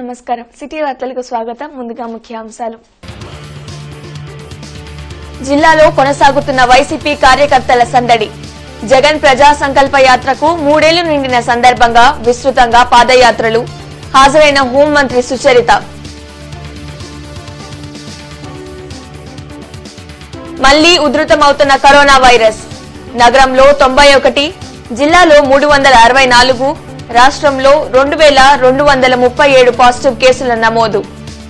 నమస్కారం సిటీ వార్తలకు స్వాగతం ముందుగా ముఖ్యాంశాలు జిల్లాలో కొనసాగుతున్న వైసీపీ కార్యకర్తల సందడి జగన్ ప్రజా సంకల్ప యాత్రకు మూడేళ్లు నిండిన సందర్భంగా విస్తృతంగా పాదయాత్రలు హాజరైన హోంమంత్రి సుచరిత మళ్లీ ఉధృతమవుతున్న కరోనా వైరస్ నగరంలో తొంభై ఒకటి జిల్లాలో మూడు వందల అరవై నాలుగు రాష్ట్రంలో రెండు వేల రెండు వందల ముప్పై ఏడు పాజిటివ్ కేసుల నమోదు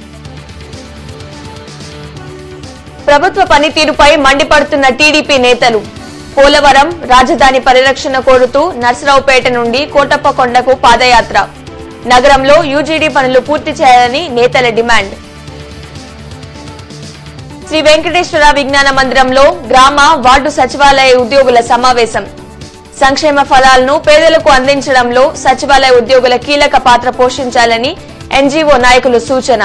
ప్రభుత్వ పనితీరుపై మండిపడుతున్న టీడీపీ నేతలు పోలవరం రాజధాని పరిరక్షణ కోరుతూ నర్సరావుపేట నుండి కోటప్పకొండకు పాదయాత్ర నగరంలో యూజీడీ పనులు పూర్తి చేయాలని నేతల డిమాండ్ శ్రీ వెంకటేశ్వర విజ్ఞాన మందిరంలో గ్రామ వార్డు సచివాలయ ఉద్యోగుల సమావేశం సంక్షేమ ఫలాలను పేదలకు అందించడంలో సచివాలయ ఉద్యోగుల కీలక పాత్ర పోషించాలని ఎన్జీఓ నాయకులు సూచన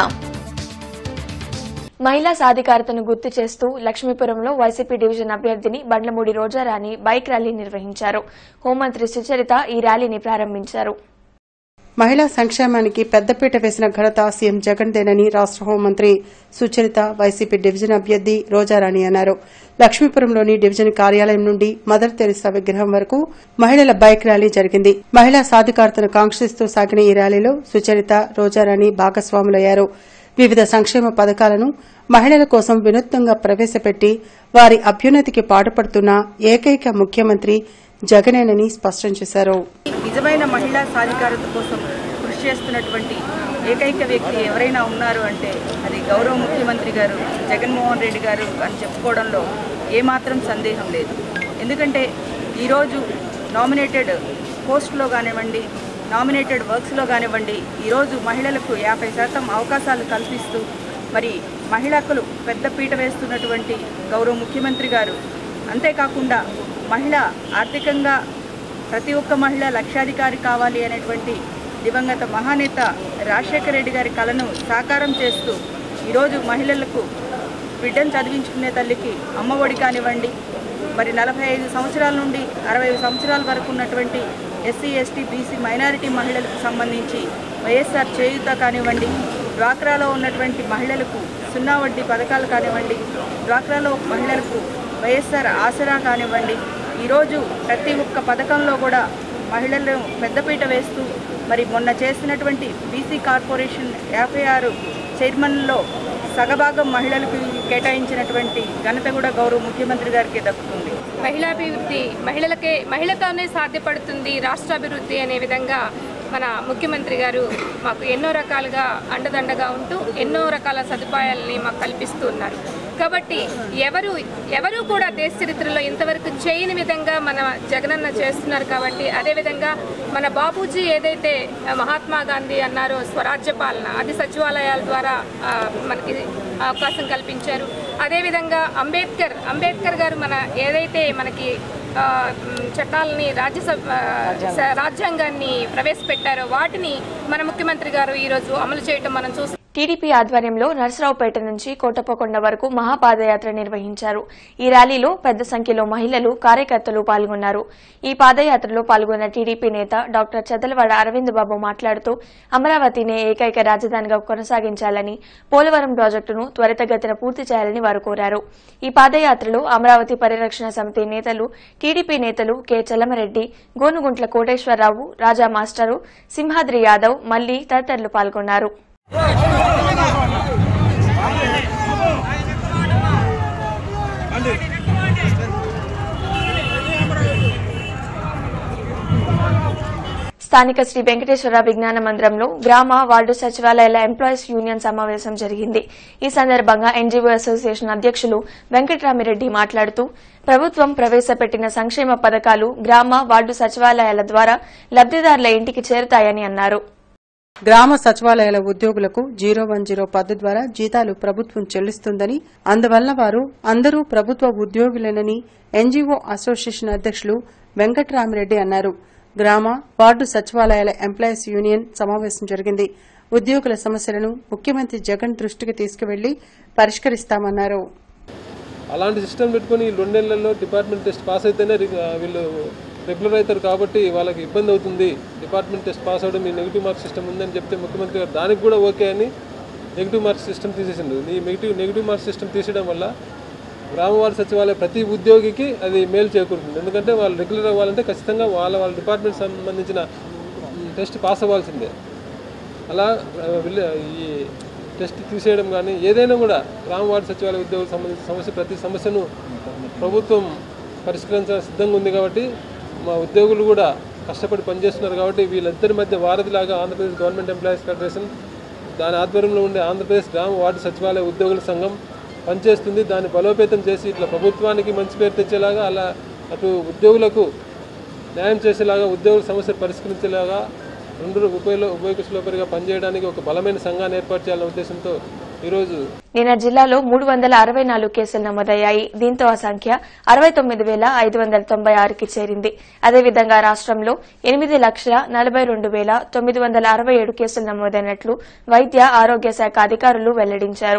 మహిళా సాధికారతను గుర్తు చేస్తూ లక్ష్మీపురంలో వైసీపీ డివిజన్ అభ్యర్థిని బండ్లమూడి రోజారాణి బైక్ ర్యాలీ నిర్వహించారు హోంమంత్రి సుచరిత ఈ ర్యాలీని ప్రారంభించారు మహిళా సంక్షేమానికి పెద్దపీట వేసిన ఘనత సీఎం జగన్దేనని రాష్ట హోంమంత్రి సుచరిత వైసీపీ డివిజన్ అభ్యర్థి రోజారాణి అన్నారు లక్ష్మీపురంలోని డివిజన్ కార్యాలయం నుండి మదర్ తెరిసా విగ్రహం వరకు మహిళల బైక్ ర్యాలీ జరిగింది మహిళా సాధికారతను కాంక్షిస్తూ సాగిన ఈ ర్యాలీలో సుచరిత రోజారాణి భాగస్వాములయ్యారు వివిధ సంక్షేమ పథకాలను మహిళల కోసం వినూత్నంగా ప్రవేశపెట్టి వారి అభ్యున్నతికి పాటుపడుతున్న ఏకైక ముఖ్యమంత్రి జగనేనని స్పష్టం చేశారు నిజమైన మహిళా సాధికారత కోసం కృషి చేస్తున్నటువంటి ఏకైక వ్యక్తి ఎవరైనా ఉన్నారు అంటే అది గౌరవ ముఖ్యమంత్రి గారు జగన్మోహన్ రెడ్డి గారు అని చెప్పుకోవడంలో ఏమాత్రం సందేహం లేదు ఎందుకంటే ఈరోజు నామినేటెడ్ పోస్టులో కానివ్వండి నామినేటెడ్ వర్క్స్లో కానివ్వండి ఈరోజు మహిళలకు యాభై శాతం అవకాశాలు కల్పిస్తూ మరి మహిళకులు పెద్ద పీట వేస్తున్నటువంటి గౌరవ ముఖ్యమంత్రి గారు అంతేకాకుండా మహిళ ఆర్థికంగా ప్రతి ఒక్క మహిళ లక్షాధికారి కావాలి అనేటువంటి దివంగత మహానేత రాజశేఖర రెడ్డి గారి కలను సాకారం చేస్తూ ఈరోజు మహిళలకు బిడ్డను చదివించుకునే తల్లికి అమ్మఒడి కానివ్వండి మరి నలభై ఐదు సంవత్సరాల నుండి అరవై ఐదు సంవత్సరాల వరకు ఉన్నటువంటి ఎస్సీ ఎస్టీ బీసీ మైనారిటీ మహిళలకు సంబంధించి వైఎస్ఆర్ చేయూత కానివ్వండి డ్వాక్రాలో ఉన్నటువంటి మహిళలకు సున్నా వడ్డీ పథకాలు కానివ్వండి డ్వాక్రాలో మహిళలకు వైఎస్ఆర్ ఆసరా కానివ్వండి ఈరోజు ప్రతి ఒక్క పథకంలో కూడా మహిళలను పెద్దపీట వేస్తూ మరి మొన్న చేసినటువంటి బీసీ కార్పొరేషన్ యాభై ఆరు చైర్మన్లో సగభాగం మహిళలకు కేటాయించినటువంటి ఘనత కూడా గౌరవ ముఖ్యమంత్రి గారికి దక్కుతుంది మహిళాభివృద్ధి మహిళలకే మహిళతోనే సాధ్యపడుతుంది రాష్ట్రాభివృద్ధి అనే విధంగా మన ముఖ్యమంత్రి గారు మాకు ఎన్నో రకాలుగా అండదండగా ఉంటూ ఎన్నో రకాల సదుపాయాలని మాకు కల్పిస్తూ ఉన్నారు కాబట్టి ఎవరు ఎవరు కూడా దేశ చరిత్రలో ఇంతవరకు చేయని విధంగా మన జగనన్న చేస్తున్నారు కాబట్టి అదేవిధంగా మన బాబూజీ ఏదైతే మహాత్మా గాంధీ అన్నారో స్వరాజ్య పాలన అది సచివాలయాల ద్వారా ఆ, మనకి అవకాశం కల్పించారు అదేవిధంగా అంబేద్కర్ అంబేద్కర్ గారు మన ఏదైతే మనకి ఆ, మ్, చట్టాలని రాజ్యసభ ఆ, స- రాజ్యాంగాన్ని ప్రవేశపెట్టారో వాటిని మన ముఖ్యమంత్రి గారు ఈరోజు అమలు చేయటం మనం చూస్తాం టీడీపీ ఆధ్వర్యంలో నర్సరావుపేట నుంచి కోటప్పకొండ వరకు మహాపాదయాత్ర నిర్వహించారు ఈ ర్యాలీలో పెద్ద సంఖ్యలో మహిళలు కార్యకర్తలు పాల్గొన్నారు ఈ పాదయాత్రలో పాల్గొన్న టీడీపీ నేత డాక్టర్ చదలవాడ అరవింద్ బాబు మాట్లాడుతూ అమరావతినే ఏకైక రాజధానిగా కొనసాగించాలని పోలవరం ప్రాజెక్టును త్వరితగతిన పూర్తి చేయాలని వారు కోరారు ఈ పాదయాత్రలో అమరావతి పరిరక్షణ సమితి నేతలు టీడీపీ నేతలు కె చలమరెడ్డి గోనుగుంట్ల కోటేశ్వరరావు రాజా మాస్టరు సింహాద్రి యాదవ్ మల్లి తదితరులు పాల్గొన్నారు స్థానిక శ్రీ వెంకటేశ్వర విజ్ఞాన మందిరంలో గ్రామ వార్డు సచివాలయాల ఎంప్లాయీస్ యూనియన్ సమావేశం జరిగింది ఈ సందర్భంగా ఎన్జీఓ అసోసియేషన్ అధ్యక్షులు వెంకటరామిరెడ్డి మాట్లాడుతూ ప్రభుత్వం ప్రవేశపెట్టిన సంక్షేమ పథకాలు గ్రామ వార్డు సచివాలయాల ద్వారా లబ్దిదారుల ఇంటికి చేరుతాయని అన్నారు గ్రామ సచివాలయాల ఉద్యోగులకు జీరో వన్ జీరో పద్ధతి ద్వారా జీతాలు ప్రభుత్వం చెల్లిస్తుందని అందువల్ల వారు అందరూ ప్రభుత్వ ఉద్యోగులేనని ఎన్జీఓ అసోసియేషన్ అధ్యక్షులు వెంకటరామిరెడ్డి అన్నారు గ్రామ వార్డు సచివాలయాల ఎంప్లాయీస్ యూనియన్ సమావేశం జరిగింది ఉద్యోగుల సమస్యలను ముఖ్యమంత్రి జగన్ దృష్టికి తీసుకువెళ్లి పరిష్కరిస్తామన్నారు అలాంటి సిస్టమ్ పెట్టుకొని ఈ రెండు నెలల్లో డిపార్ట్మెంట్ టెస్ట్ పాస్ అయితేనే రి- వీళ్ళు రెగ్యులర్ అవుతారు కాబట్టి వాళ్ళకి ఇబ్బంది అవుతుంది డిపార్ట్మెంట్ టెస్ట్ పాస్ అవడం మీ నెగిటివ్ మార్క్ సిస్టమ్ ఉందని చెప్తే ముఖ్యమంత్రి గారు దానికి కూడా ఓకే అని నెగిటివ్ మార్క్ సిస్టమ్ తీసేసిండు ఈ నెగిటివ్ నెగిటివ్ మార్క్ సిస్టమ్ తీసేయడం వల్ల గ్రామవార్డు సచివాలయ ప్రతి ఉద్యోగికి అది మేలు చేకూరుతుంది ఎందుకంటే వాళ్ళు రెగ్యులర్ అవ్వాలంటే ఖచ్చితంగా వాళ్ళ వాళ్ళ డిపార్ట్మెంట్ సంబంధించిన టెస్ట్ పాస్ అవ్వాల్సిందే అలా ఆ, విల్ల- ఈ టెస్ట్ తీసేయడం కానీ ఏదైనా కూడా గ్రామవార్డు సచివాలయ ఉద్యోగులకు సంబంధించిన సమస్య ప్రతి సమస్యను ప్రభుత్వం పరిష్కరించాలని సిద్ధంగా ఉంది కాబట్టి మా ఉద్యోగులు కూడా కష్టపడి పనిచేస్తున్నారు కాబట్టి వీళ్ళిద్దరి మధ్య వారధిలాగా ఆంధ్రప్రదేశ్ గవర్నమెంట్ ఎంప్లాయీస్ ఫెడరేషన్ దాని ఆధ్వర్యంలో ఉండే ఆంధ్రప్రదేశ్ గ్రామ వార్డు సచివాలయ ఉద్యోగుల సంఘం పనిచేస్తుంది దాన్ని బలోపేతం చేసి ఇట్లా ప్రభుత్వానికి మంచి పేరు తెచ్చేలాగా అలా అటు ఉద్యోగులకు న్యాయం చేసేలాగా ఉద్యోగుల సమస్యలు పరిష్కరించేలాగా రెండు ఉభయలో ఉభయకుశలోపరిగా పనిచేయడానికి ఒక బలమైన సంఘాన్ని ఏర్పాటు చేయాలనే ఉద్దేశంతో ఈరోజు నిన్న జిల్లాలో మూడు వందల అరవై నాలుగు కేసులు నమోదయ్యాయి దీంతో ఆ సంఖ్య అరవై తొమ్మిది వేల ఐదు వందల తొంభై ఆరుకి చేరింది అదేవిధంగా రాష్ట్రంలో ఎనిమిది లక్షల నలభై రెండు వేల తొమ్మిది వందల అరవై ఏడు కేసులు నమోదైనట్లు వైద్య ఆరోగ్య శాఖ అధికారులు వెల్లడించారు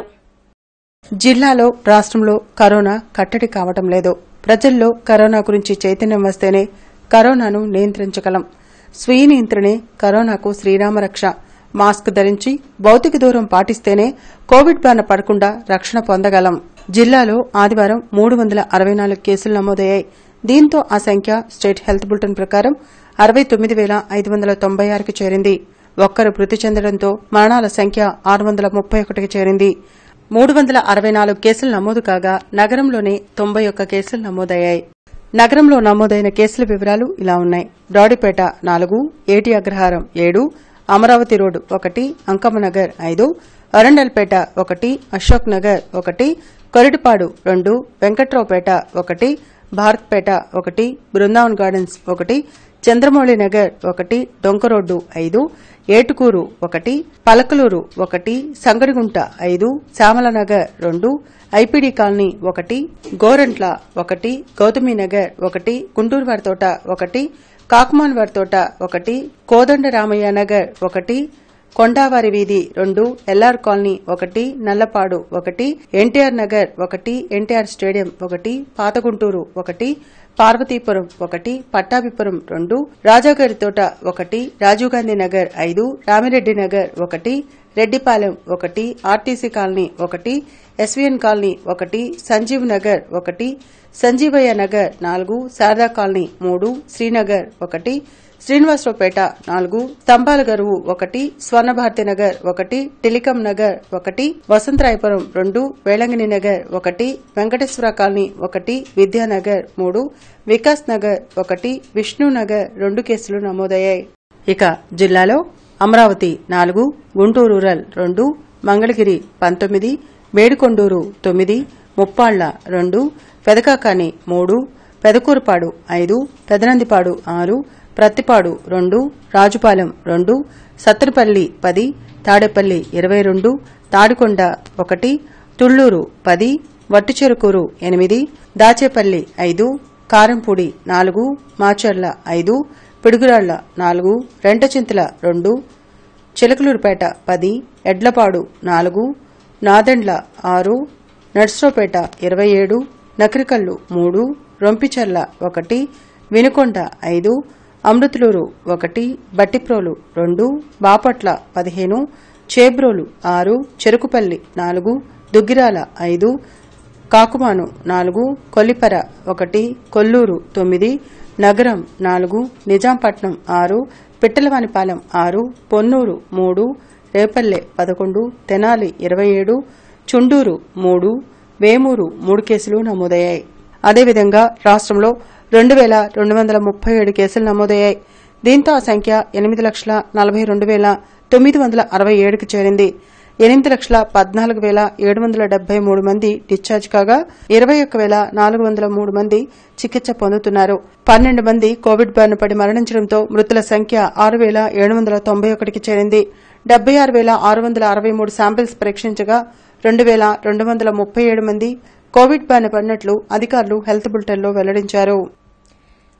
జిల్లాలో రాష్ట్రంలో కరోనా కట్టడి కావటం లేదు ప్రజల్లో కరోనా గురించి చైతన్యం వస్తేనే కరోనాను నియంత్రించగలం స్వీయ నియంత్రణే కరోనాకు శ్రీరామరక్ష మాస్క్ ధరించి భౌతిక దూరం పాటిస్తేనే కోవిడ్ బారిన పడకుండా రక్షణ పొందగలం జిల్లాలో ఆదివారం మూడు వందల అరవై నాలుగు కేసులు నమోదయ్యాయి దీంతో ఆ సంఖ్య స్టేట్ హెల్త్ బులెటిన్ ప్రకారం అరవై తొమ్మిది వేల ఐదు వందల తొంభై ఆరుకి చేరింది ఒక్కరు మృతి చెందడంతో మరణాల సంఖ్య ఆరు వందల ముప్పై ఒకటికి చేరింది మూడు వందల అరవై నాలుగు కేసులు నమోదు కాగా నగరంలోనే తొంభై ఒక్క కేసులు నమోదయ్యాయి నగరంలో నమోదైన కేసుల వివరాలు ఇలా ఉన్నాయి రాడిపేట నాలుగు ఏటి అగ్రహారం ఏడు అమరావతి రోడ్ ఒకటి అంకమ్మనగర్ ఐదు అరండల్పేట ఒకటి అశోక్ నగర్ ఒకటి కొరిటిపాడు రెండు వెంకట్రావుపేట ఒకటి భారత్పేట ఒకటి బృందావన్ గార్డెన్స్ ఒకటి చంద్రమౌళి నగర్ ఒకటి డొంకరోడ్డు ఐదు ఏటుకూరు ఒకటి పలకలూరు ఒకటి సంగడిగుంట ఐదు శ్యామలనగర్ రెండు ఐపీడీ కాలనీ ఒకటి గోరంట్ల ఒకటి గౌతమి నగర్ ఒకటి గుంటూరు వారితోట ఒకటి కాకుమాన్ వారితోట ఒకటి కోదండ రామయ్య నగర్ ఒకటి కొండావారి వీధి రెండు ఎల్ఆర్ కాలనీ ఒకటి నల్లపాడు ఒకటి ఎన్టీఆర్ నగర్ ఒకటి ఎన్టీఆర్ స్టేడియం ఒకటి పాతగుంటూరు ఒకటి పార్వతీపురం ఒకటి పట్టాభిపురం రెండు రాజాగారితోట ఒకటి రాజీవ్ గాంధీ నగర్ ఐదు రామిరెడ్డి నగర్ ఒకటి రెడ్డిపాలెం ఒకటి ఆర్టీసీ కాలనీ ఒకటి ఎస్వీఎన్ కాలనీ ఒకటి సంజీవ్ నగర్ ఒకటి సంజీవయ్య నగర్ నాలుగు శారదా కాలనీ మూడు శ్రీనగర్ ఒకటి శ్రీనివాసరావుపేట నాలుగు స్తంభాల గరువు ఒకటి స్వర్ణభారతి నగర్ ఒకటి టెలికాం నగర్ ఒకటి వసంతరాయపురం రెండు వేళంగిని నగర్ ఒకటి వెంకటేశ్వర కాలనీ ఒకటి విద్యానగర్ మూడు వికాస్ నగర్ ఒకటి విష్ణు నగర్ రెండు కేసులు నమోదయ్యాయి ఇక జిల్లాలో అమరావతి నాలుగు గుంటూరు రూరల్ రెండు మంగళగిరి పంతొమ్మిది మేడికొండూరు తొమ్మిది ముప్పాళ్ల రెండు పెదకాకాని మూడు పెదకూరుపాడు ఐదు పెదనందిపాడు ఆరు ప్రత్తిపాడు రెండు రాజుపాలెం రెండు సత్తెనపల్లి పది తాడేపల్లి ఇరవై రెండు తాడికొండ ఒకటి తుళ్లూరు పది వట్టిచెరుకూరు ఎనిమిది దాచేపల్లి ఐదు కారంపూడి నాలుగు మాచర్ల ఐదు పిడుగురాళ్ల నాలుగు రెంటచింతల రెండు చిలకలూరుపేట పది ఎడ్లపాడు నాలుగు నాదెండ్ల ఆరు నర్సరావుపేట ఇరవై ఏడు నకరికల్లు మూడు రొంపిచర్ల ఒకటి వినుకొండ ఐదు అమృతులూరు ఒకటి బట్టిప్రోలు రెండు బాపట్ల పదిహేను చేబ్రోలు ఆరు చెరుకుపల్లి నాలుగు దుగ్గిరాల ఐదు కాకుమాను నాలుగు కొల్లిపర ఒకటి కొల్లూరు తొమ్మిది నగరం నాలుగు నిజాంపట్నం ఆరు పిట్టలవానిపాలెం ఆరు పొన్నూరు మూడు రేపల్లె పదకొండు తెనాలి ఇరవై ఏడు చుండూరు మూడు వేమూరు మూడు కేసులు నమోదయ్యాయి అదేవిధంగా రాష్ట్రంలో రెండు వేల రెండు వందల ముప్పై ఏడు కేసులు నమోదయ్యాయి దీంతో ఆ సంఖ్య ఎనిమిది లక్షల నలభై రెండు వేల తొమ్మిది వందల అరవై ఏడుకు చేరింది ఎనిమిది లక్షల పద్నాలుగు వేల ఏడు వందల డెబ్బై మూడు మంది డిశ్చార్జ్ కాగా ఇరవై ఒక్క వేల నాలుగు వందల మూడు మంది చికిత్స పొందుతున్నారు పన్నెండు మంది కోవిడ్ బారిన పడి మరణించడంతో మృతుల సంఖ్య ఆరు వేల ఏడు వందల తొంభై ఒకటికి చేరింది డెబ్బై ఆరు వేల ఆరు వందల అరవై మూడు శాంపిల్స్ పరీక్షించగా రెండు వేల రెండు వందల ముప్పై ఏడు మంది కోవిడ్ బారిన పడినట్లు అధికారులు హెల్త్ బులెటిన్లో వెల్లడించారు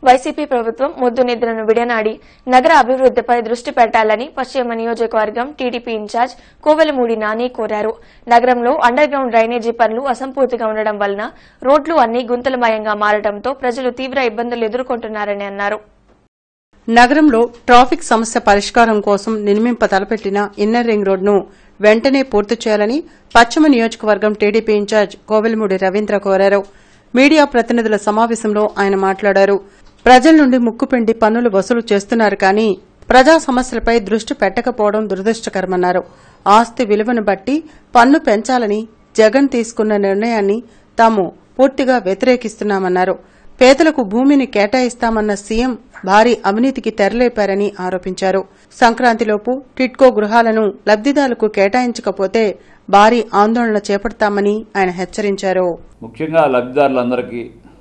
వైసీపీ ప్రభుత్వం ముద్దు నిద్రను విడనాడి నగర అభివృద్దిపై దృష్టి పెట్టాలని పశ్చిమ నియోజకవర్గం టీడీపీ ఇన్ఛార్జ్ కోవెలమూడి నాని కోరారు నగరంలో అండర్ గ్రౌండ్ డ్రైనేజీ పనులు అసంపూర్తిగా ఉండడం వలన రోడ్లు అన్ని గుంతలమయంగా మారడంతో ప్రజలు తీవ్ర ఇబ్బందులు ఎదుర్కొంటున్నారని అన్నారు నగరంలో ట్రాఫిక్ సమస్య పరిష్కారం కోసం నిర్మింప తలపెట్టిన ఇన్నర్ రింగ్ రోడ్ను వెంటనే పూర్తి చేయాలని పశ్చిమ నియోజకవర్గం టీడీపీ ఇన్ఛార్జ్ కోవెలమూడి రవీంద్ర కోరారు మీడియా ప్రతినిధుల సమావేశంలో ఆయన మాట్లాడారు ప్రజల నుండి ముక్కుపిండి పన్నులు వసూలు చేస్తున్నారు కానీ ప్రజా సమస్యలపై దృష్టి పెట్టకపోవడం దురదృష్టకరమన్నారు ఆస్తి విలువను బట్టి పన్ను పెంచాలని జగన్ తీసుకున్న నిర్ణయాన్ని తాము పూర్తిగా వ్యతిరేకిస్తున్నామన్నారు పేదలకు భూమిని కేటాయిస్తామన్న సీఎం భారీ అవినీతికి తెరలేపారని ఆరోపించారు సంక్రాంతిలోపు టిట్కో గృహాలను లబ్దిదారులకు కేటాయించకపోతే భారీ ఆందోళన చేపడతామని ఆయన హెచ్చరించారు ముఖ్యంగా లబ్ధిదారులందరికీ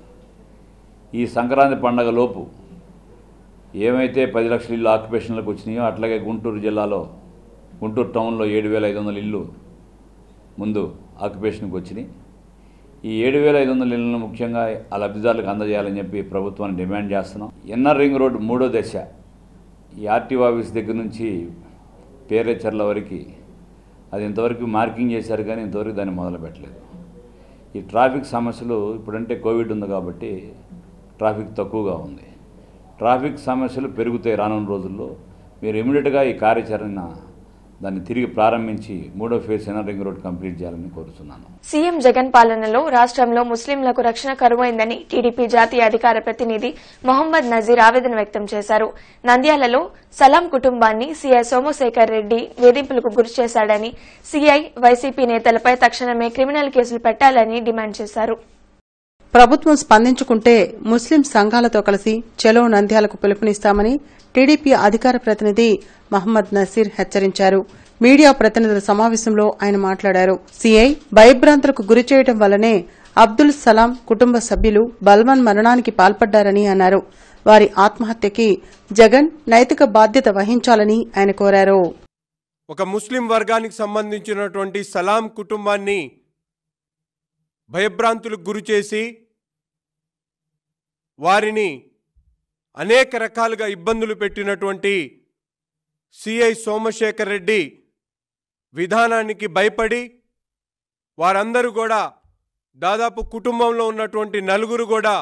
ఈ సంక్రాంతి పండగ లోపు ఏమైతే పది లక్షల ఇల్లు ఆక్యుపేషన్లకు వచ్చినాయో అట్లాగే గుంటూరు జిల్లాలో గుంటూరు టౌన్లో ఏడు వేల ఐదు వందల ఇల్లు ముందు ఆక్యుపేషన్కి వచ్చినాయి ఈ ఏడు వేల ఐదు వందల ఇళ్లను ముఖ్యంగా ఆ లబ్ధిదారులకు అందజేయాలని చెప్పి ప్రభుత్వాన్ని డిమాండ్ చేస్తున్నాం ఎన్ఆర్ రింగ్ రోడ్ మూడో దశ ఈ ఆర్టీఓ ఆఫీస్ దగ్గర నుంచి పేరేచర్ల వరకు అది ఇంతవరకు మార్కింగ్ చేశారు కానీ ఇంతవరకు దాన్ని మొదలు పెట్టలేదు ఈ ట్రాఫిక్ సమస్యలు ఇప్పుడంటే కోవిడ్ ఉంది కాబట్టి ట్రాఫిక్ తక్కువగా ఉంది ట్రాఫిక్ సమస్యలు పెరుగుతాయి రానున్న రోజుల్లో మీరు ఇమీడియట్గా ఈ కార్యాచరణ దాన్ని తిరిగి ప్రారంభించి మూడో phase NR ring road complete చేయాలని కోరుతున్నాను సీఎం జగన్ పాలనలో రాష్ట్రంలో ముస్లింలకు రక్షణ కరువైందని టీడీపీ జాతీయ అధికార ప్రతినిధి మొహమ్మద్ నజీర్ ఆవేదన వ్యక్తం చేశారు నంద్యాలలో సలాం కుటుంబాన్ని సీఐ సోమశేఖర్ రెడ్డి వేధింపులకు గురి చేశాడని సీఐ వైసీపీ నేతలపై తక్షణమే క్రిమినల్ కేసులు పెట్టాలని డిమాండ్ చేశారు ప్రభుత్వం స్పందించుకుంటే ముస్లిం సంఘాలతో కలిసి చెలో నంద్యాలకు పిలుపునిస్తామని టీడీపీ అధికార ప్రతినిధి మహమ్మద్ నసీర్ హెచ్చరించారు మీడియా ప్రతినిధుల సమావేశంలో ఆయన మాట్లాడారు సీఐ భయభ్రాంతులకు గురి చేయడం వల్లనే అబ్దుల్ సలాం కుటుంబ సభ్యులు బల్వన్ మరణానికి పాల్పడ్డారని అన్నారు వారి ఆత్మహత్యకి జగన్ నైతిక బాధ్యత వహించాలని ఆయన కోరారు ఒక ముస్లిం వర్గానికి సంబంధించినటువంటి సలాం కుటుంబాన్ని భయభ్రాంతులకు గురి చేసి వారిని అనేక రకాలుగా ఇబ్బందులు పెట్టినటువంటి సిఐ సోమశేఖర్ రెడ్డి విధానానికి భయపడి వారందరూ కూడా దాదాపు కుటుంబంలో ఉన్నటువంటి నలుగురు కూడా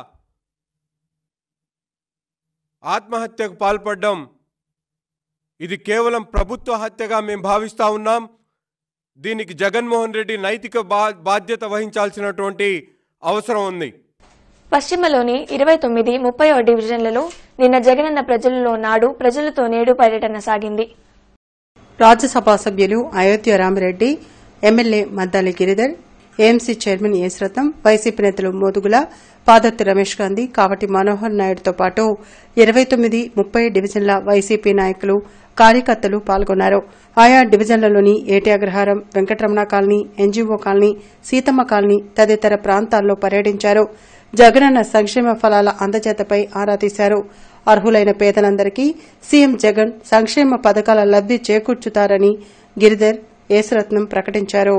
ఆత్మహత్యకు పాల్పడడం ఇది కేవలం ప్రభుత్వ హత్యగా మేము భావిస్తా ఉన్నాం దీనికి జగన్మోహన్ రెడ్డి నైతిక బా- బాధ్యత వహించాల్సినటువంటి అవసరం ఉంది పశ్చిమలోని ఇరవై తొమ్మిది ముప్పై డివిజన్లలో నిన్న జగనన్న ప్రజలలో నాడు ప్రజలతో నేడు పర్యటన సాగింది రాజ్యసభ సభ్యులు Ayodhya Ramireddy MLA Maddali Giridhar AMC chairman ఏశ్రతం వైసీపీ నేతలు మోదుగుల పాదర్తి రమేష్ గాంధీ కావటి మనోహర్ నాయుడుతో పాటు ఇరవై తొమ్మిది ముప్పై డివిజన్ల వైసీపీ నాయకులు కార్యకర్తలు పాల్గొన్నారు ఆయా డివిజన్లలోని AT Agraharam Venkataramana colony NGO colony Seethamma colony తదితర ప్రాంతాల్లో పర్యటించారు జగనన్న సంక్షేమ ఫలాల అందజేతపై ఆరా తీశారు అర్హులైన పేదలందరికీ సీఎం జగన్ సంక్షేమ పథకాల లబ్ది చేకూర్చుతారని గిరిధర్ యేసరత్నం ప్రకటించారు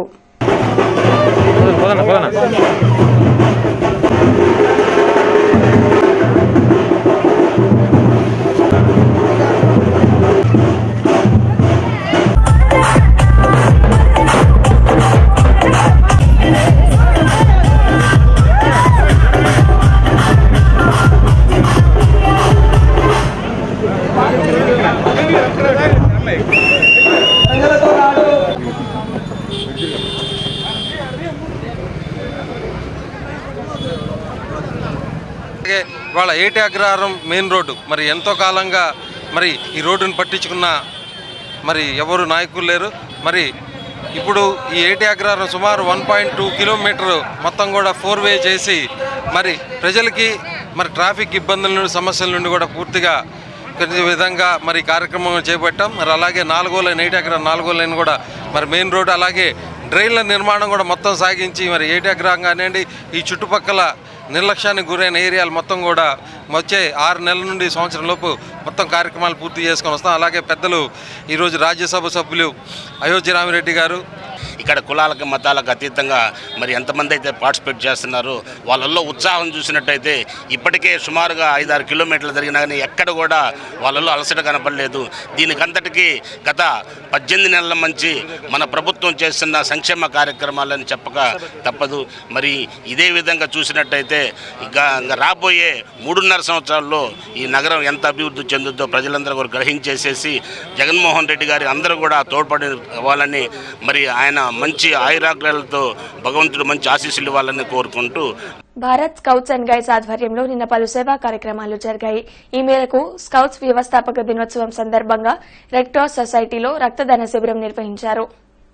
అలాగే వాళ్ళ ఏటి అగ్రహారం మెయిన్ రోడ్డు మరి ఎంతో కాలంగా మరి ఈ రోడ్డును పట్టించుకున్న మరి ఎవరు నాయకులు లేరు మరి ఇప్పుడు ఈ ఏటి అగ్రహారం సుమారు వన్ పాయింట్ టూ కిలోమీటర్ మొత్తం కూడా ఫోర్ వే చేసి మరి ప్రజలకి మరి ట్రాఫిక్ ఇబ్బందుల నుండి సమస్యల నుండి కూడా పూర్తిగా కొన్ని విధంగా మరి ఈ కార్యక్రమం చేపట్టాం మరి అలాగే నాలుగో లైన్ ఏటి అగ్రహారం నాలుగో లైన్ కూడా మరి మెయిన్ రోడ్ అలాగే డ్రైన్ల నిర్మాణం కూడా మొత్తం సాగించి మరి ఏటి అగ్రహం కానివ్వండి ఈ చుట్టుపక్కల నిర్లక్ష్యానికి గురైన ఏరియాలు మొత్తం కూడా వచ్చే ఆరు నెలల నుండి సంవత్సరం లోపు మొత్తం కార్యక్రమాలు పూర్తి చేసుకొని వస్తాం అలాగే పెద్దలు ఈరోజు రాజ్యసభ సభ్యులు అయోధ్య రామిరెడ్డి గారు ఇక్కడ కులాలకు మతాలకు అతీతంగా మరి ఎంతమంది అయితే పార్టిసిపేట్ చేస్తున్నారో వాళ్ళల్లో ఉత్సాహం చూసినట్టయితే ఇప్పటికే సుమారుగా ఐదారు కిలోమీటర్లు జరిగినా కానీ ఎక్కడ కూడా వాళ్ళల్లో అలసట కనపడలేదు దీనికంతటికీ గత పద్దెనిమిది నెలల నుంచి మన ప్రభుత్వం చేస్తున్న సంక్షేమ కార్యక్రమాలని చెప్పక తప్పదు మరి ఇదే విధంగా చూసినట్టయితే ఇక ఇంకా రాబోయే మూడున్నర సంవత్సరాల్లో ఈ నగరం ఎంత అభివృద్ధి చెందుద్దో ప్రజలందరూ కూడా గ్రహించేసేసి జగన్మోహన్ రెడ్డి గారి అందరూ కూడా తోడ్పడి అవ్వాలని మరి ఆయన మంచి ఆయురాగ్రాలతో భగవంతుడు మంచి ఆశీస్సులు ఇవ్వాలని కోరుకుంటూ భారత్ స్కౌట్స్ అండ్ గైడ్స్ ఆధ్వర్యంలో నిన్న పలు సేవా కార్యక్రమాలు జరిగాయి ఈ మేరకు స్కౌట్స్ వ్యవస్థాపక దినోత్సవం సందర్భంగా రెడ్ క్రాస్ సొసైటీలో రక్తదాన శిబిరం నిర్వహించారు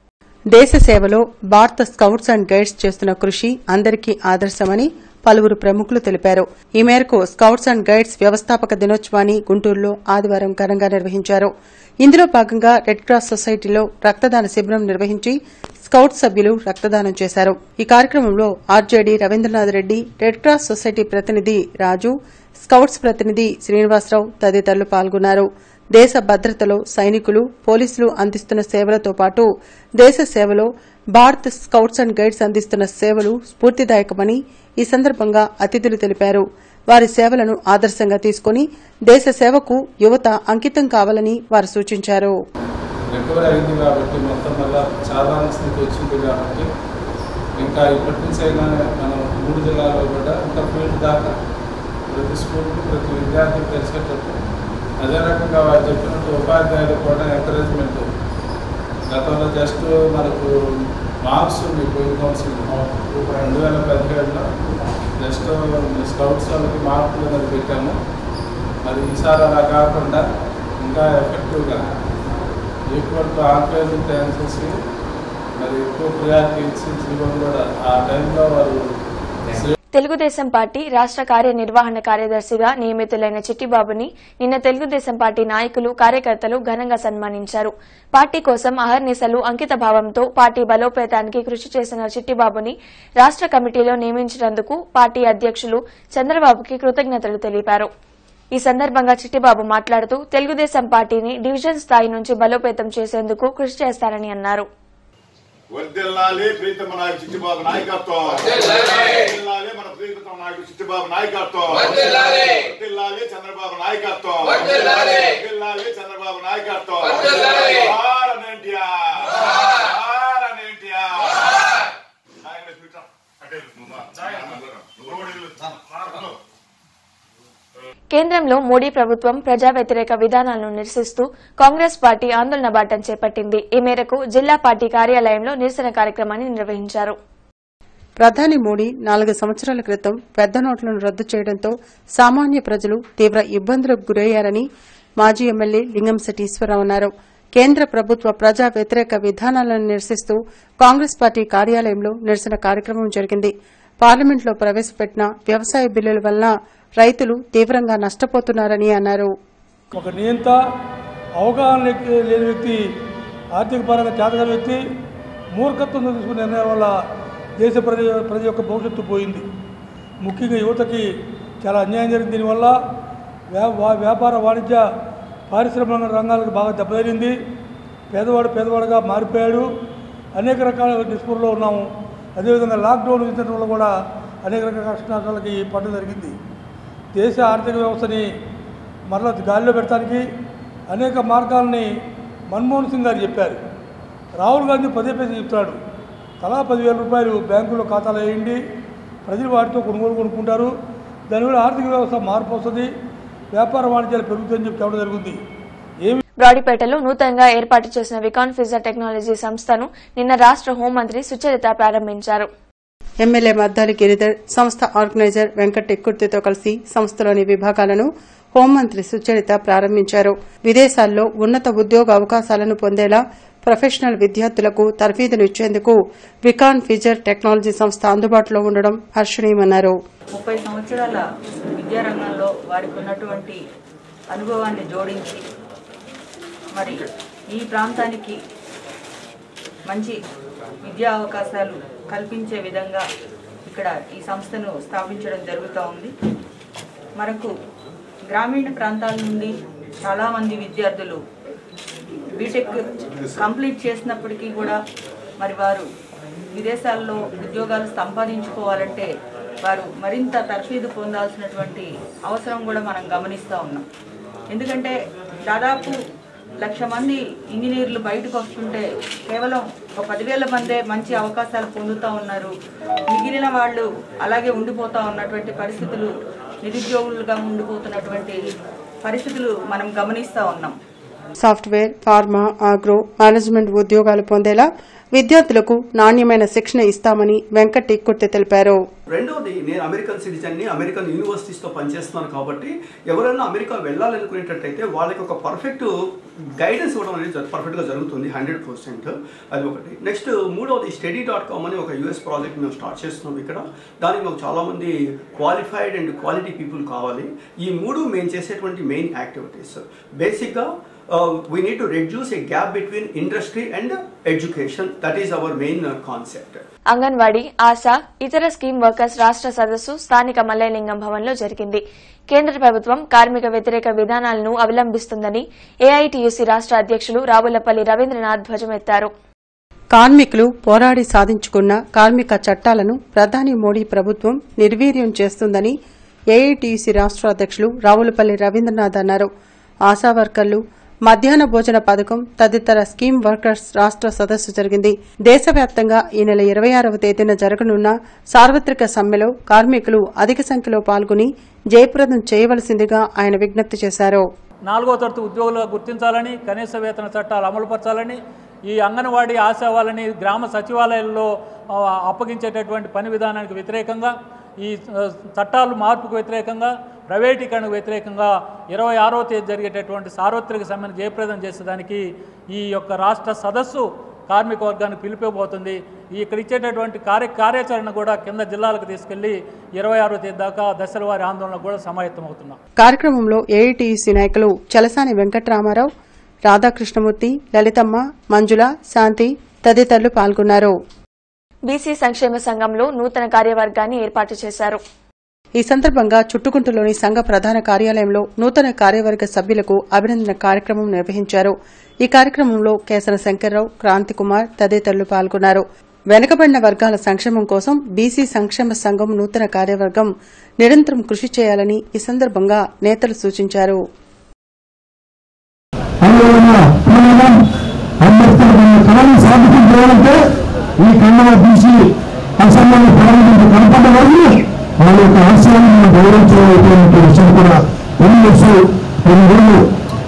దేశ సేవలో భారత స్కౌట్స్ అండ్ గైడ్స్ చేస్తున్న కృషి అందరికీ ఆదర్శమని పలువురు ప్రముఖులు తెలిపారు ఈ మేరకు స్కౌట్స్ అండ్ గైడ్స్ వ్యవస్థాపక దినోత్సవాన్ని గుంటూరులో ఆదివారం ఘనంగా నిర్వహించారు ఇందులో భాగంగా రెడ్ క్రాస్ సొసైటీలో రక్తదాన శిబిరం నిర్వహించి స్కౌట్ సభ్యులు రక్తదానం చేశారు ఈ కార్యక్రమంలో RJD Ravindranath Reddy red cross society ప్రతినిధి రాజు స్కౌట్స్ ప్రతినిధి శ్రీనివాసరావు తదితరులు పాల్గొన్నారు దేశ భద్రతలో సైనికులు పోలీసులు అందిస్తున్న సేవలతో పాటు దేశ సేవలో భారత్ స్కౌట్స్ అండ్ గైడ్స్ అందిస్తున్న సేవలు స్ఫూర్తిదాయకమని ఈ సందర్భంగా అతిథులు తెలిపారు వారి సేవలను ఆదర్శంగా తీసుకుని దేశ సేవకు యువత అంకితం కావాలని వారు సూచించారు రికవరీ అయింది కాబట్టి మొత్తం మళ్ళా సాధారణ స్థితి వచ్చింది కాబట్టి ఇంకా ఇప్పటి నుంచి అయినా మనం మూడు జిల్లాల్లో కూడా ఇంకా ఫీల్డ్ దాకా ప్రతి స్కూల్కి ప్రతి విద్యార్థికి తెలిసేటట్టు అదే రకంగా వారు చెప్పినట్టు ఉపాధ్యాయులు కూడా ఎంకరేజ్మెంట్ గతంలో జస్ట్ మనకు మార్క్స్ ఉంది పోయిన కౌన్సిల్ రెండు వేల పదిహేడులో జస్ట్ స్కౌట్స్ వాళ్ళకి మార్కులు అనేది పెట్టాము మరి ఈసారి అలా కాకుండా ఇంకా ఎఫెక్టివ్గా ఈక్వల్ టు ఆన్లైన్ డాన్సెస్ మరి ఎక్కువ ప్రియారిటీ ఇచ్చి జీవన్ కూడా ఆ టైంలో వారు తెలుగుదేశం పార్టీ రాష్ట్ర కార్యనిర్వహణ కార్యదర్శిగా నియమితులైన చిట్టిబాబుని నిన్న తెలుగుదేశం పార్టీ నాయకులు కార్యకర్తలు ఘనంగా సన్మానించారు పార్టీ కోసం అహర్నిశలు అంకిత భావంతో పార్టీ బలోపేతానికి కృషి చేసిన చిట్టిబాబుని రాష్ట్ర కమిటీలో నియమించినందుకు పార్టీ అధ్యక్షులు చంద్రబాబుకి కృతజ్ఞతలు తెలిపారు ఈ సందర్భంగా చిట్టిబాబు మాట్లాడుతూ తెలుగుదేశం పార్టీని డివిజన్ స్థాయి నుంచి బలోపేతం చేసేందుకు కృషి చేస్తారని అన్నారు వర్దిల్లాలి ప్రీతమ నాయకుడు చిట్టిబాబు నాయకత్వం వర్దిల్లాలి మన ప్రీతమ నాయకుడు చిట్టిబాబు నాయకత్వం వర్దిల్లాలి చంద్రబాబు నాయకత్వం వర్దిల్లాలి చంద్రబాబు నాయకత్వం భారత్ ఎన్టీఆర్ భారత్ ఎన్టీఆర్ నాయకుడు పీఠం అటే నువ్వు కూడా ఇల్లు. నువ్వు. కేంద్రంలో మోడీ ప్రభుత్వం ప్రజా వ్యతిరేక విధానాలను నిరసిస్తూ కాంగ్రెస్ పార్టీ ఆందోళన బాటం చేపట్టింది ఈ మేరకు జిల్లా పార్టీ కార్యాలయంలో నిరసన కార్యక్రమాన్ని నిర్వహించారు ప్రధాని మోడీ నాలుగు సంవత్సరాల క్రితం పెద్ద నోట్లను రద్దు చేయడంతో సామాన్య ప్రజలు తీవ్ర ఇబ్బందులకు గురయ్యారని మాజీ ఎమ్మెల్యే లింగంశెట్టి ఈశ్వరరావు అన్నారు కేంద్ర ప్రభుత్వ ప్రజా వ్యతిరేక విధానాలను నిరసిస్తూ కాంగ్రెస్ పార్టీ కార్యాలయంలో నిరసన కార్యక్రమం జరిగింది పార్లమెంట్లో ప్రవేశపెట్టిన వ్యవసాయ బిల్లుల వలన రైతులు తీవ్రంగా నష్టపోతున్నారని అన్నారు ఒక నియంత అవగాహన లేక- లేని వ్యక్తి ఆర్థిక పరంగా చేతగాని వ్యక్తి మూర్ఖత్వంతో తీసుకునే నిర్ణయం వల్ల దేశ ప్రజ ప్రజ యొక్క భవిష్యత్తు పోయింది ముఖ్యంగా యువతకి చాలా అన్యాయం జరిగింది దీనివల్ల వ్యా- వా- వ్యాపార వాణిజ్య పారిశ్రామిక రంగాలకు బాగా దెబ్బతిరింది పేదవాడు పేదవాడుగా మారిపోయాడు అనేక రకాల నిస్పృహలో ఉన్నాము అదేవిధంగా లాక్డౌన్ విధించడం వల్ల కూడా అనేక రకాల కష్టాలకి పట్ట జరిగింది దేశ ఆర్థిక వ్యవస్థని మరలా గాలిలో పెట్టడానికి అనేక మార్గాల్ని మన్మోహన్ సింగ్ గారు చెప్పారు రాహుల్ గాంధీ పదే పదే చెప్తున్నాడు తలా పదివేల రూపాయలు బ్యాంకులో ఖాతాలో వేయండి ప్రజలు వాటితో కొనుగోలు కొనుక్కుంటారు దానివల్ల ఆర్థిక వ్యవస్థ మార్పు వస్తుంది వ్యాపార వాణిజ్యాలు పెరుగుతాయని చెప్పి చెప్పడం జరుగుతుంది ఏమి బ్రాడీపేటలో నూతనంగా ఏర్పాటు చేసిన వికాన్ ఫిజర్ టెక్నాలజీ సంస్థను నిన్న రాష్ట్ర హోంమంత్రి సుచరిత ప్రారంభించారు ఎమ్మెల్యే మద్దాలి గిరిధర్ సంస్థ ఆర్గనైజర్ వెంకట్ ఎక్కుర్తితో కలిసి సంస్థలోని విభాగాలను హోంమంత్రి సుచరిత ప్రారంభించారు విదేశాల్లో ఉన్నత ఉద్యోగ అవకాశాలను పొందేలా ప్రొఫెషనల్ విద్యార్థులకు తర్ఫీదులు ఇచ్చేందుకు వికాన్ ఫిజర్ టెక్నాలజీ సంస్థ అందుబాటులో ఉండడం హర్షణీయమన్నారు ముప్పై సంవత్సరాల విద్యారంగంలో వారికి ఉన్నటువంటి అనుభవాన్ని జోడించి మరి ఈ ప్రాంతానికి మంచి విద్యా అవకాశాలు కల్పించే విధంగా ఇక్కడ ఈ సంస్థను స్థాపించడం జరుగుతూ ఉంది మనకు గ్రామీణ ప్రాంతాల నుండి చాలామంది విద్యార్థులు బీటెక్ కంప్లీట్ చేసినప్పటికీ కూడా మరి వారు విదేశాల్లో ఉద్యోగాలు సంపాదించుకోవాలంటే వారు మరింత తర్ఫీదు పొందాల్సినటువంటి అవసరం కూడా మనం గమనిస్తూ ఉన్నాం ఎందుకంటే దాదాపు లక్ష మంది ఇంజనీర్లు బయటకు వస్తుంటే కేవలం ఒక పదివేల మందే మంచి అవకాశాలు పొందుతూ ఉన్నారు మిగిలిన వాళ్ళు అలాగే ఉండిపోతూ ఉన్నటువంటి పరిస్థితులు నిరుద్యోగులుగా ఉండిపోతున్నటువంటి పరిస్థితులు మనం గమనిస్తూ ఉన్నాం సాఫ్ట్వేర్ ఫార్మా ఆగ్రో మేనేజ్మెంట్ ఉద్యోగాలు పొందేలా విద్యార్థులకు నాణ్యమైన శిక్షణ ఇస్తామని వెంకట్ ఇక్కుర్తి తెలిపారు రెండవది నేను అమెరికన్ సిటిజన్ని అమెరికన్ యూనివర్సిటీస్తో పనిచేస్తున్నాను కాబట్టి ఎవరైనా అమెరికా వెళ్ళాలనుకునేటట్టయితే వాళ్ళకి ఒక పర్ఫెక్ట్ గైడెన్స్ ఇవ్వడం అనేది జరు- పర్ఫెక్ట్గా జరుగుతుంది హండ్రెడ్ పర్సెంట్ అది ఒకటి నెక్స్ట్ మూడవది స్టడీ డాట్ కామ్ అని ఒక యూఎస్ ప్రాజెక్ట్ మేము స్టార్ట్ చేస్తున్నాం ఇక్కడ దానికి మాకు చాలామంది క్వాలిఫైడ్ అండ్ క్వాలిటీ పీపుల్ కావాలి ఈ మూడు మేము చేసేటువంటి మెయిన్ యాక్టివిటీస్ బేసిక్గా we need to reduce a gap between industry and education that is our main concept anganwadi Asha ఇతర స్కీమ్ వర్కర్స్ రాష్ట్ర సదస్సు స్థానిక మల్లయలింగం భవన్లో జరిగింది కేంద్ర ప్రభుత్వం కార్మిక వ్యతిరేక విధానాలను అవలంబిస్తుందని ఏఐటీయూసీ రాష్ట్ర అధ్యక్షులు రావులపల్లి రవీంద్రనాథ్ ధ్వజమెత్తారు కార్మికులు పోరాడి సాధించుకున్న కార్మిక చట్టాలను ప్రధాని మోడీ ప్రభుత్వం నిర్వీర్యం చేస్తుందని ఏఐటీయూసీ రాష్ట్ర అధ్యక్షులు రావులపల్లి రవీంద్రనాథ్ అన్నారు ఆశా వర్కర్లు మధ్యాహ్న భోజన పథకం తదితర స్కీమ్ వర్కర్స్ రాష్ట్ర సదస్సు జరిగింది దేశవ్యాప్తంగా ఈ నెల ఇరవై ఆరవ తేదీన జరగనున్న సార్వత్రిక సమ్మెలో కార్మికులు అధిక సంఖ్యలో పాల్గొని జయప్రదం చేయవలసిందిగా ఆయన విజ్ఞప్తి చేశారు నాలుగో తరగతి ఉద్యోగులుగా గుర్తించాలని కనీస వేతన చట్టాలు అమలుపరచాలని ఈ అంగన్వాడీ ఆశా వాళ్ళని గ్రామ సచివాలయాల్లో ఆ, అప్పగించేటటువంటి పని విధానానికి వ్యతిరేకంగా ఈ ఆ, చట్టాలు మార్పుకు వ్యతిరేకంగా ప్రైవేటీకరణకు వ్యతిరేకంగా ఇరవై ఆరో తేదీ జరిగేటటువంటి సార్వత్రిక సమ్మెను జయప్రదం చేసేదానికి ఈ యొక్క రాష్ట్ర సదస్సు కార్మిక వర్గానికి పిలిపిపోతుంది ఈ ఇక్కడ ఇచ్చేటటువంటి కార్య కార్యాచరణ కూడా కింద జిల్లాలకు తీసుకెళ్లి ఇరవై ఆరో తేదీ దాకా దశల వారి ఆందోళన కూడా సమాయత్తమవుతున్నాం కార్యక్రమంలో ఏఐటీయూసీ నాయకులు చలసాని వెంకట్రామారావు రాధాకృష్ణమూర్తి లలితమ్మ మంజుల శాంతి తదితరులు పాల్గొన్నారు బీసీ సంక్షేమ సంఘంలో నూతన కార్యవర్గాన్ని ఏర్పాటు చేశారు ఈ సందర్భంగా చుట్టుకుంటలోని సంఘ ప్రధాన కార్యాలయంలో నూతన కార్యవర్గ సభ్యులకు అభినందన కార్యక్రమం నిర్వహించారు ఈ కార్యక్రమంలో కేసర శంకర్రావు క్రాంతి కుమార్ తదితరులు పాల్గొన్నారు వెనుకబడిన వర్గాల సంక్షేమం కోసం బీసీ సంక్షేమ సంఘం నూతన కార్యవర్గం నిరంతరం కృషి చేయాలని ఈ సందర్భంగా నేతలు సూచించారు అంబేద్కర్ కళను సాధించి చేయాలంటే ఈ కన్నడ బీసీ అసెంబ్లీ పార్లమెంట్ కనపడ్డ రోజు వాళ్ళ యొక్క ఆశయాలను మనం గౌరవించలేటువంటి విషయం కూడా తెలియచ్చు కొన్ని రోజులు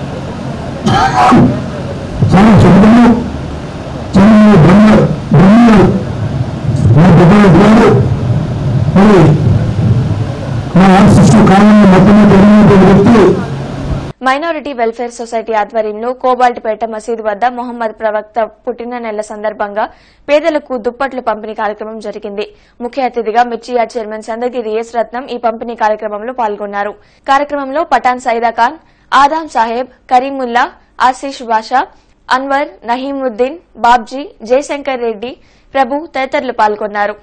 చాలా చెబుతాము చాలా బ్రహ్మ బ్రహ్మలు మా బిడ్డలు దేవుడు మరి మా ఆర్సిస్టు కాలంలో మొత్తం తెలియనటువంటి వ్యక్తి మైనారిటీ వెల్ఫేర్ సొసైటీ ఆధ్వర్యంలో కోబాల్ట్పేట మసీదు వద్ద మొహమ్మద్ ప్రవక్త పుట్టిన నెల సందర్భంగా పేదలకు దుప్పట్లు పంపిణీ కార్యక్రమం జరిగింది ముఖ్య అతిథిగా మిర్చియా చైర్మన్ చంద్రగిరి ఎస్ రత్నం ఈ పంపిణీ కార్యక్రమంలో పాల్గొన్నారు కార్యక్రమంలో పఠాన్ సైదా ఖాన్ ఆదాం సాహెబ్ కరీముల్లా ఆశీష్ బాషా అన్వర్ నహీముద్దీన్ బాబ్జీ జయశంకర్ రెడ్డి ప్రభు తదితరులు పాల్గొన్నారు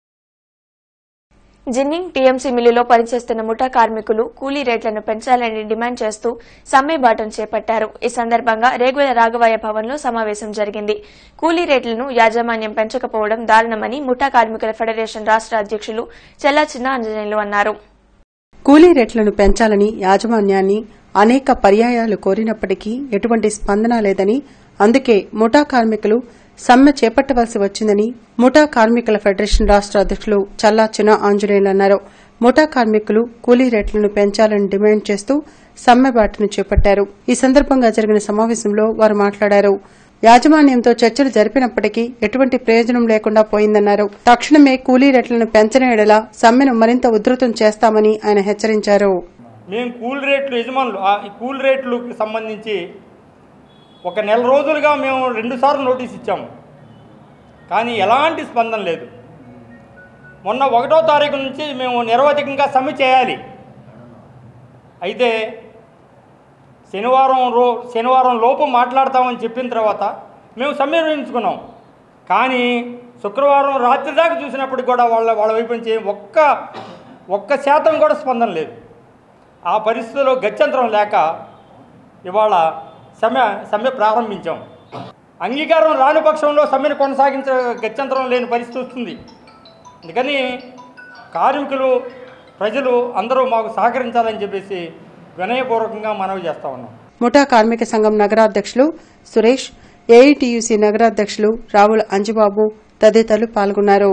జిన్నింగ్ టీఎంసీ మిల్లులో పనిచేస్తున్న ముఠా కార్మికులు కూలీ రేట్లను పెంచాలని డిమాండ్ చేస్తూ సమ్మె బాటను చేపట్టారు ఈ సందర్భంగా రేగుల రాఘవయ్య భవన్లో సమావేశం జరిగింది కూలీ రేట్లను యాజమాన్యం పెంచకపోవడం దారుణమని ముఠా కార్మికుల ఫెడరేషన్ రాష్ట అధ్యక్షులు చెల్లా చిన్న ఆంజనేయులు అన్నారు కూలీ రేట్లను పెంచాలని యాజమాన్యాన్ని అనేక పర్యాయాలు కోరినప్పటికీ ఎటువంటి స్పందన లేదని అందుకే ముఠా కార్మికులు సమ్మె చేపట్టవలసి వచ్చిందని ముఠా కార్మికుల ఫెడరేషన్ రాష్ట అధ్యక్షులు చల్లా చిన్న ఆంజనేయులు అన్నారు ముఠా కార్మికులు కూలీ రేట్లను పెంచాలని డిమాండ్ చేస్తూ సమ్మె బాటను చేపట్టారు ఈ సందర్భంగా జరిగిన సమావేశంలో వారు మాట్లాడారు యాజమాన్యంతో చర్చలు జరిపినప్పటికీ ఎటువంటి ప్రయోజనం లేకుండా పోయిందన్నారు తక్షణమే కూలీ రేట్లను పెంచని ఎడల సమ్మెను మరింత ఉధృతం చేస్తామని ఆయన హెచ్చరించారు మేము కూల్ రేట్లు యజమానులు ఆ ఈ కూల్ రేట్లకు సంబంధించి ఒక నెల రోజులుగా మేము రెండుసార్లు నోటీస్ ఇచ్చాము కానీ ఎలాంటి స్పందన లేదు మొన్న ఒకటో తారీఖు నుంచి మేము నిరవధికంగా సమ్మె చేయాలి అయితే శనివారం రో శనివారం లోపు మాట్లాడతామని చెప్పిన తర్వాత మేము సమ్మె నిర్వహించుకున్నాం కానీ శుక్రవారం రాత్రి దాకా చూసినప్పటికి కూడా వాళ్ళ వాళ్ళ వైపు నుంచి ఒక్క ఒక్క శాతం కూడా స్పందన లేదు ఆ పరిస్థితిలో గత్యంతరం లేక ఇవాళ సమ్మె సమ్మె ప్రారంభించాం అంగీకారం రాని పక్షంలో సమ్మెను కొనసాగించ గత్యంతరం లేని పరిస్థితి వస్తుంది అందుకని కార్మికులు ప్రజలు అందరూ మాకు సహకరించాలని చెప్పేసి వినయపూర్వకంగా మనవి చేస్తా ఉన్నాం ముఠా కార్మిక సంఘం నగరాధ్యక్షులు సురేష్ ఏఐటియుసి నగరాధ్యక్షులు రావుల అంజుబాబు తదితరులు పాల్గొన్నారు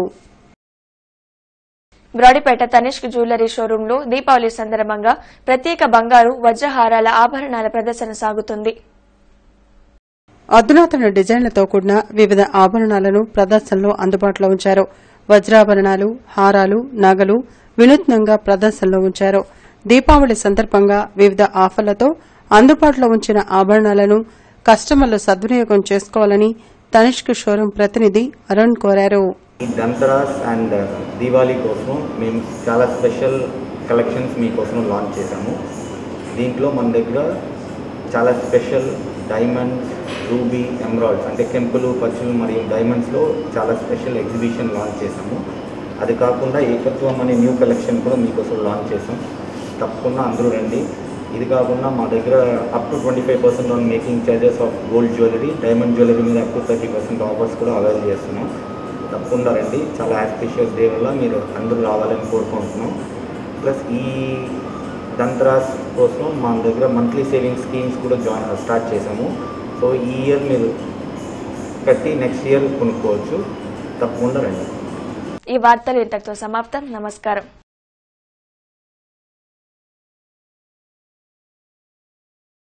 బ్రాడిపేట తనిష్క్ జ్యువెలరీ షోరూంలో దీపావళి సందర్భంగా ప్రత్యేక బంగారు వజ్రహారాల ఆభరణాల ప్రదర్శన సాగుతుంది అధునాతన డిజైన్లతో కూడిన వివిధ ఆభరణాలను ప్రదర్శనలో అందుబాటులో ఉంచారు వజ్రాభరణాలు హారాలు నగలు వినూత్నంగా ప్రదర్శనలో ఉంచారు దీపావళి సందర్భంగా వివిధ ఆఫర్లతో అందుబాటులో ఉంచిన ఆభరణాలను కస్టమర్లు సద్వినియోగం చేసుకోవాలని తనిష్క్ షోరూం ప్రతినిధి అరుణ్ కోరారు ఈ దంతరాస్ అండ్ దీవాళీ కోసం మేము చాలా స్పెషల్ కలెక్షన్స్ మీకోసం లాంచ్ చేశాము దీంట్లో మన దగ్గర చాలా స్పెషల్ డైమండ్స్ రూబీ ఎమరాల్డ్స్ అంటే కెంపులు పచ్చులు మరియు డైమండ్స్లో చాలా స్పెషల్ ఎగ్జిబిషన్ లాంచ్ చేశాము అది కాకుండా ఏకత్వం అనే న్యూ కలెక్షన్ కూడా మీకోసం లాంచ్ చేసాం తప్పకుండా అందరూ రండి ఇది కాకుండా మా దగ్గర up to twenty five percent on making charges of gold jewellery diamond jewellery మీద up to thirty percent offers కూడా అవైల్ చేస్తున్నాం తప్పకుండా రండి చాలా ఆస్పిషియస్ డే వల్ల మీరు అందరూ రావాలని కోరుకుంటున్నాం ప్లస్ ఈ దంతరాస్ కోసం మా దగ్గర మంత్లీ సేవింగ్ స్కీమ్స్ కూడా జాయిన్ స్టార్ట్ చేసాము సో ఈ ఇయర్ మీరు కట్టి నెక్స్ట్ ఇయర్ కొనుక్కోవచ్చు తప్పకుండా రండి ఈ వార్తలు ఇంతటితో సమాప్తం నమస్కారం